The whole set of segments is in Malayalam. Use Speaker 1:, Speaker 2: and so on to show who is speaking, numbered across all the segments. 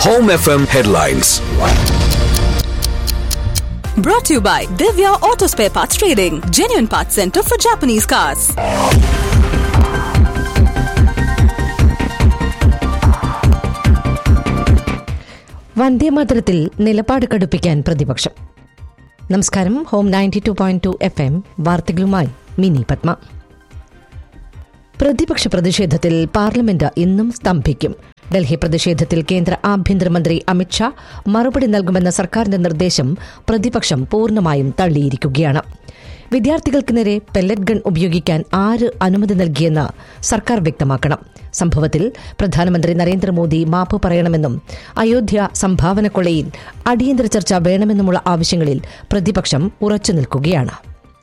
Speaker 1: Home FM headlines.
Speaker 2: Brought to you by Divya Auto Spare Parts Trading, genuine parts center for Japanese cars.
Speaker 3: വന്ദേമാതരത്തിൽ നിലപാട് കടുപ്പിക്കാൻ പ്രതിപക്ഷം നമസ്കാരം home ninety two point two F M വാർത്തകളുമായി മിനി പത്മ പ്രതിപക്ഷ പ്രതിഷേധത്തിൽ പാർലമെന്റ് ഇന്നും സ്തംഭിക്കും ഡൽഹി പ്രതിഷേധത്തിൽ കേന്ദ്ര ആഭ്യന്തരമന്ത്രി അമിത്ഷാ മറുപടി നൽകുമെന്ന സർക്കാരിന്റെ നിർദ്ദേശം പ്രതിപക്ഷം പൂർണ്ണമായും തള്ളിയിരിക്കുകയാണ് വിദ്യാർത്ഥികൾക്ക് നേരെ പെല്ലറ്റ് ഗൺ ഉപയോഗിക്കാൻ ആര് അനുമതി നൽകിയെന്ന് സർക്കാർ വ്യക്തമാക്കണം സംഭവത്തിൽ പ്രധാനമന്ത്രി നരേന്ദ്രമോദി മാപ്പ് പറയണമെന്നും അയോധ്യ സംഭാവന കൊള്ളയിൽ അടിയന്തര ചർച്ച വേണമെന്നുമുള്ള ആവശ്യങ്ങളിൽ പ്രതിപക്ഷം ഉറച്ചു നിൽക്കുകയാണ്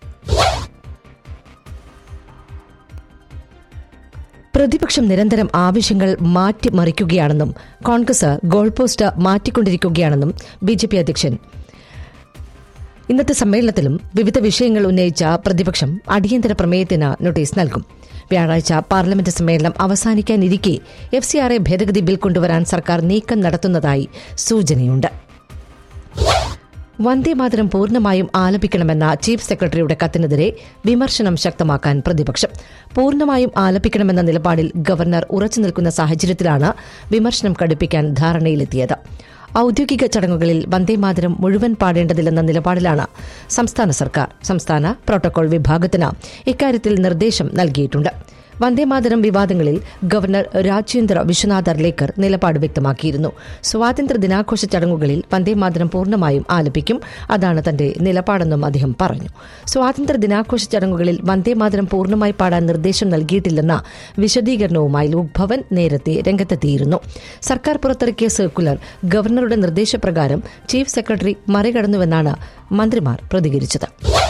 Speaker 3: പ്രതിപക്ഷം നിരന്തരം ആവശ്യങ്ങൾ മാറ്റിമറിക്കുകയാണെന്നും കോൺഗ്രസ് ഗോൾ പോസ്റ്റ് മാറ്റിക്കൊണ്ടിരിക്കുകയാണെന്നും ബി ജെ പി അധ്യക്ഷൻ ഇന്നത്തെ സമ്മേളനത്തിലും വിവിധ വിഷയങ്ങൾ ഉന്നയിച്ച പ്രതിപക്ഷം അടിയന്തര പ്രമേയത്തിന് നോട്ടീസ് നൽകും വ്യാഴാഴ്ച പാർലമെന്റ് സമ്മേളനം അവസാനിക്കാനിരിക്കെ എഫ് സി ആർ എ ഭേദഗതി ബിൽ കൊണ്ടുവരാൻ സർക്കാർ നീക്കം നടത്തുന്നതായി സൂചനയുണ്ട് വന്ദേമാതരം പൂർണ്ണമായും ആലപിക്കണമെന്ന ചീഫ് സെക്രട്ടറിയുടെ കത്തിനെതിരെ വിമർശനം ശക്തമാക്കാൻ പ്രതിപക്ഷം പൂർണ്ണമായും ആലപിക്കണമെന്ന നിലപാടിൽ ഗവർണർ ഉറച്ചു നിൽക്കുന്ന സാഹചര്യത്തിലാണ് വിമർശനം കടുപ്പിക്കാൻ ധാരണയിലെത്തിയത് ഔദ്യോഗിക ചടങ്ങുകളിൽ വന്ദേമാതരം മുഴുവൻ പാടേണ്ടതില്ലെന്ന നിലപാടിലാണ് സംസ്ഥാന സർക്കാർ സംസ്ഥാന പ്രോട്ടോകോൾ വിഭാഗത്തിന് ഇക്കാര്യത്തിൽ നിർദ്ദേശം നൽകിയിട്ടുണ്ട് വന്ദേമാതരം വിവാദങ്ങളിൽ ഗവർണർ രാജേന്ദ്ര വിശ്വനാഥ് അർലേക്കർ നിലപാട് വ്യക്തമാക്കിയിരുന്നു സ്വാതന്ത്ര്യ ദിനാഘോഷ ചടങ്ങുകളിൽ വന്ദേമാതരം പൂർണ്ണമായും ആലപിക്കും അതാണ് തന്റെ നിലപാടെന്നും അദ്ദേഹം പറഞ്ഞു സ്വാതന്ത്ര്യ ദിനാഘോഷ ചടങ്ങുകളിൽ വന്ദേമാതരം പൂർണ്ണമായി പാടാൻ നിർദ്ദേശം നൽകിയിട്ടില്ലെന്ന വിശദീകരണവുമായി ലോക്ഭവൻ നേരത്തെ രംഗത്തെത്തിയിരുന്നു സർക്കാർ പുറത്തിറക്കിയ സർക്കുലർ ഗവർണറുടെ നിർദ്ദേശപ്രകാരം ചീഫ് സെക്രട്ടറി മറികടന്നുവെന്നാണ് മന്ത്രിമാർ പ്രതികരിച്ചത്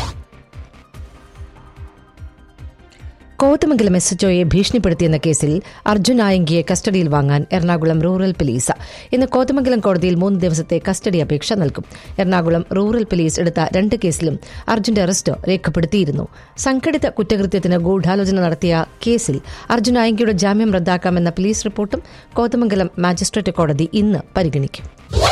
Speaker 3: കോതമംഗലം എസ് എച്ച്ഒയെ ഭീഷണിപ്പെടുത്തിയെന്ന കേസിൽ അർജുൻ ആയങ്കിയെ കസ്റ്റഡിയിൽ വാങ്ങാൻ എറണാകുളം റൂറൽ പോലീസ് ഇന്ന് കോതമംഗലം കോടതിയിൽ മൂന്ന് ദിവസത്തെ കസ്റ്റഡി അപേക്ഷ നൽകും എറണാകുളം റൂറൽ പോലീസ് എടുത്ത രണ്ട് കേസിലും അർജുന്റെ അറസ്റ്റ് രേഖപ്പെടുത്തിയിരുന്നു സംഘടിത കുറ്റകൃത്യത്തിന് ഗൂഢാലോചന നടത്തിയ കേസിൽ അർജുൻ ആയങ്കിയുടെ ജാമ്യം റദ്ദാക്കാമെന്ന പോലീസ് റിപ്പോർട്ടും കോതമംഗലം മാജിസ്ട്രേറ്റ് കോടതി ഇന്ന് പരിഗണിക്കും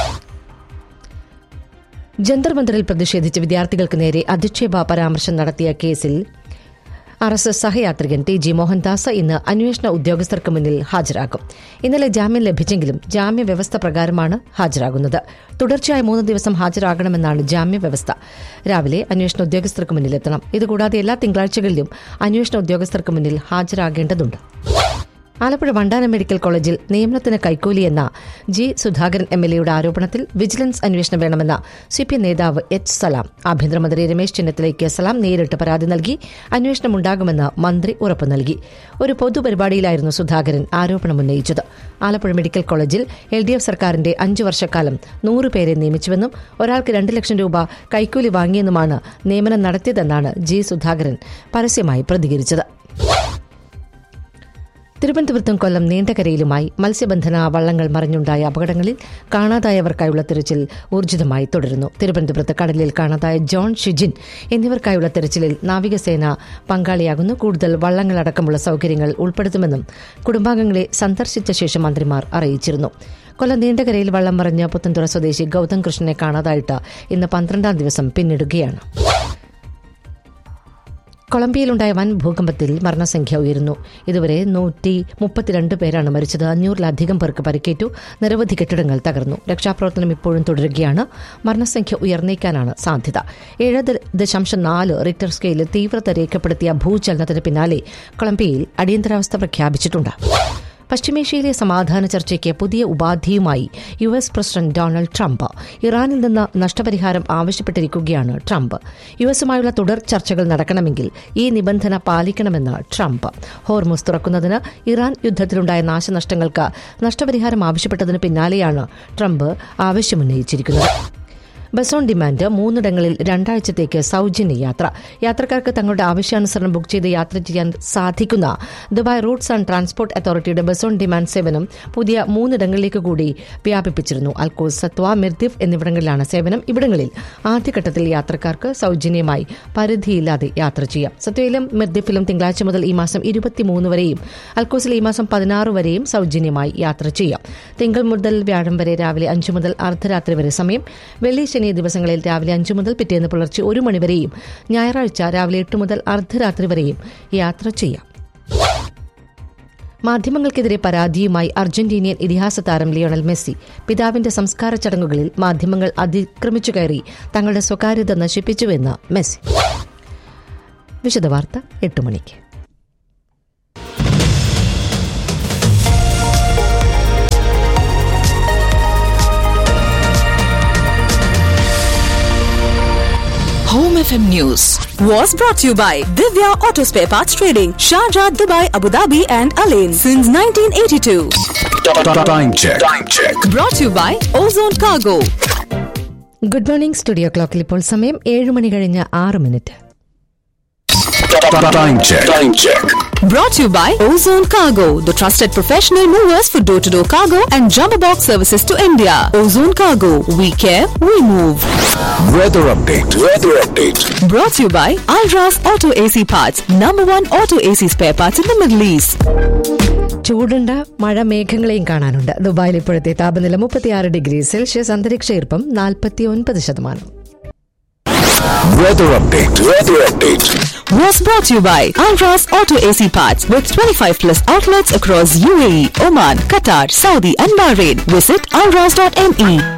Speaker 3: ജന്തർ മന്ദറിൽ പ്രതിഷേധിച്ച് വിദ്യാർത്ഥികൾക്ക് നേരെ അധിക്ഷേപ പരാമർശം നടത്തിയ കേസിൽ ആർ എസ് എസ് സഹയാത്രികൻ ടി ജി മോഹൻദാസ് ഇന്ന് അന്വേഷണ ഉദ്യോഗസ്ഥർക്ക് മുന്നിൽ ഹാജരാകും ഇന്നലെ ജാമ്യം ലഭിച്ചെങ്കിലും ജാമ്യവ്യവസ്ഥ പ്രകാരമാണ് ഹാജരാകുന്നത് തുടർച്ചയായ മൂന്ന് ദിവസം ഹാജരാകണമെന്നാണ് ജാമ്യവ്യവസ്ഥ രാവിലെ അന്വേഷണ ഉദ്യോഗസ്ഥർക്ക് മുന്നിലെത്തണം ഇതുകൂടാതെ എല്ലാ തിങ്കളാഴ്ചകളിലും അന്വേഷണ ഉദ്യോഗസ്ഥർക്ക് മുന്നിൽ ഹാജരാകേണ്ടതുണ്ട് ആലപ്പുഴ വണ്ടാനം മെഡിക്കൽ കോളേജിൽ നിയമനത്തിന് കൈക്കൂലി എന്ന ജി സുധാകരൻ എം എൽ എയുടെ ആരോപണത്തിൽ വിജിലൻസ് അന്വേഷണം വേണമെന്ന സി പി നേതാവ് എച്ച് സലാം ആഭ്യന്തരമന്ത്രി രമേശ് ചെന്നിത്തലയ്ക്ക് സലാം നേരിട്ട് പരാതി നൽകി അന്വേഷണം ഉണ്ടാകുമെന്ന് മന്ത്രി ഉറപ്പു നൽകി ഒരു പൊതുപരിപാടിയിലായിരുന്നു സുധാകരൻ ആരോപണം ഉന്നയിച്ചത് ആലപ്പുഴ മെഡിക്കൽ കോളേജിൽ എൽ ഡി എഫ് സർക്കാരിന്റെ അഞ്ചു വർഷക്കാലം നൂറ് പേരെ നിയമിച്ചുവെന്നും ഒരാൾക്ക് രണ്ട് ലക്ഷം രൂപ കൈക്കൂലി വാങ്ങിയെന്നുമാണ് നിയമനം നടത്തിയതെന്നാണ് ജി സുധാകരൻ പരസ്യമായി പ്രതികരിച്ചത് തിരുവനന്തപുരത്തും കൊല്ലം നീണ്ടകരയിലുമായി മത്സ്യബന്ധന വള്ളങ്ങൾ മറിഞ്ഞുണ്ടായ അപകടങ്ങളിൽ കാണാതായവർക്കായുള്ള തിരച്ചിൽ ഊർജിതമായി തുടരുന്നു തിരുവനന്തപുരത്ത് കടലിൽ കാണാതായ ജോൺ ഷിജിൻ എന്നിവർക്കായുള്ള തിരച്ചിലിൽ നാവികസേന പങ്കാളിയാകുന്നു കൂടുതൽ വള്ളങ്ങളടക്കമുള്ള സൌകര്യങ്ങൾ ഉൾപ്പെടുത്തുമെന്നും കുടുംബാംഗങ്ങളെ സന്ദർശിച്ച ശേഷം മന്ത്രിമാർ അറിയിച്ചിരുന്നു കൊല്ലം നീണ്ടകരയിൽ വള്ളം മറിഞ്ഞ പുത്തൻതുറ സ്വദേശി ഗൌതം കൃഷ്ണനെ കാണാതായിട്ട് ഇന്ന് പന്ത്രണ്ടാം ദിവസം പിന്നിടുകയാണ് കൊളംബിയയിലുണ്ടായ വൻ ഭൂകമ്പത്തിൽ മരണസംഖ്യ ഉയരുന്നു ഇതുവരെ നൂറ്റി മുപ്പത്തിരണ്ട് പേരാണ് മരിച്ചത് അഞ്ഞൂറിലധികം പേർക്ക് പരിക്കേറ്റു നിരവധി കെട്ടിടങ്ങൾ തകർന്നു രക്ഷാപ്രവർത്തനം ഇപ്പോഴും തുടരുകയാണ് മരണസംഖ്യ ഉയർന്നേക്കാനാണ് സാധ്യത ഏഴ് ദശാംശം നാല് റിക്ടർ സ്കെയിലിൽ തീവ്രത രേഖപ്പെടുത്തിയ ഭൂചലനത്തിന് പിന്നാലെ കൊളംബിയയിൽ അടിയന്തരാവസ്ഥ പ്രഖ്യാപിച്ചിട്ടുണ്ട് പശ്ചിമേഷ്യയിലെ സമാധാന ചർച്ചയ്ക്ക് പുതിയ ഉപാധിയുമായി U S president Donald Trump ഇറാനിൽ നിന്ന് നഷ്ടപരിഹാരം ആവശ്യപ്പെട്ടിരിക്കുകയാണ് ട്രംപ് യു എസുമായുള്ള തുടർ ചർച്ചകൾ നടക്കണമെങ്കിൽ ഈ നിബന്ധന പാലിക്കണമെന്ന് ട്രംപ് ഹോർമുസ് തുറക്കുന്നതിന് ഇറാൻ യുദ്ധത്തിലുണ്ടായ നാശനഷ്ടങ്ങൾക്ക് നഷ്ടപരിഹാരം ആവശ്യപ്പെട്ടതിന് പിന്നാലെയാണ് ട്രംപ് ആവശ്യമുന്നയിച്ചിരിക്കുന്നത് ബസ് ഓൺ ഡിമാൻഡ് മൂന്നിടങ്ങളിൽ രണ്ടാഴ്ചത്തേക്ക് സൗജന്യ യാത്ര യാത്രക്കാർക്ക് തങ്ങളുടെ ആവശ്യാനുസരണം ബുക്ക് ചെയ്ത് യാത്ര ചെയ്യാൻ സാധിക്കുന്ന ദുബായ് റൂട്ട്സ് ആൻഡ് ട്രാൻസ്പോർട്ട് അതോറിറ്റിയുടെ ബസ് ഓൺ ഡിമാൻഡ് സേവനം പുതിയ മൂന്നിടങ്ങളിലേക്ക് കൂടി വ്യാപിപ്പിച്ചിരുന്നു അൽക്കോസ് സത്വ മിർദിഫ് എന്നിവിടങ്ങളിലാണ് സേവനം ഇവിടങ്ങളിൽ ആദ്യഘട്ടത്തിൽ യാത്രക്കാർക്ക് സൗജന്യമായി പരിധിയില്ലാതെ യാത്ര ചെയ്യാം സത്വയിലും മിർദിഫിലും തിങ്കളാഴ്ച മുതൽ ഈ മാസം ഇരുപത്തിമൂന്ന് വരെയും അൽക്കോസിൽ ഈ മാസം പതിനാറ് വരെയും സൗജന്യമായി യാത്ര ചെയ്യാം തിങ്കൾ മുതൽ വ്യാഴം വരെ രാവിലെ അഞ്ചു മുതൽ അർദ്ധരാത്രി വരെ സമയം വെള്ളി ശനി ദിവസങ്ങളിൽ രാവിലെ അഞ്ചു മുതൽ പിറ്റേന്ന് പുലർച്ചെ ഒരു മണിവരെയും ഞായറാഴ്ച രാവിലെ എട്ട് മുതൽ അർദ്ധരാത്രി വരെയും യാത്ര ചെയ്യാം മാധ്യമങ്ങൾക്കെതിരെ പരാതിയുമായി അർജന്റീനിയൻ ഇതിഹാസ താരം ലിയോണൽ മെസ്സി പിതാവിന്റെ സംസ്കാര ചടങ്ങുകളിൽ മാധ്യമങ്ങൾ അതിക്രമിച്ചു കയറി തങ്ങളുടെ സ്വകാര്യത നശിപ്പിച്ചുവെന്ന് മെസ്സി വിശദവാർത്ത എട്ട് മണിക്ക്
Speaker 2: Home FM News was brought to you by Divya Auto Spare Parts Trading, Sharjah, Dubai, Abu Dhabi, and Alain since 1982.
Speaker 1: Time check. Time check.
Speaker 2: Brought to you by Ozone Cargo.
Speaker 3: Good morning studio ക്ലോക്കിൽ ഇപ്പോൾ സമയം ഏഴ് മണി കഴിഞ്ഞ് ആറ് minute
Speaker 1: Time check. Time check.
Speaker 2: Brought to you by Ozone Cargo, the trusted professional movers for door to door cargo and jumbo box services to India. Ozone Cargo, we care, we move.
Speaker 1: Weather update. Weather update.
Speaker 2: Brought to you by Alras Auto AC Parts, number one auto AC spare parts in the Middle East.
Speaker 3: ചൂടുണ്ട് മഴ മേഘങ്ങളെയും കാണാനുണ്ട് ദുബായിൽ ഇപ്പോഴത്തെ താപനില മുപ്പത്തിയാറ് ഡിഗ്രി സെൽഷ്യസ് അന്തരീക്ഷ ഈർപ്പം നാൽപ്പത്തി ഒൻപത് ശതമാനം
Speaker 1: Weather update. Weather update.
Speaker 2: Was brought to you by Alras Auto AC Parts with 25 plus outlets across UAE, Oman, Qatar, Saudi, and Bahrain. Visit alras.me.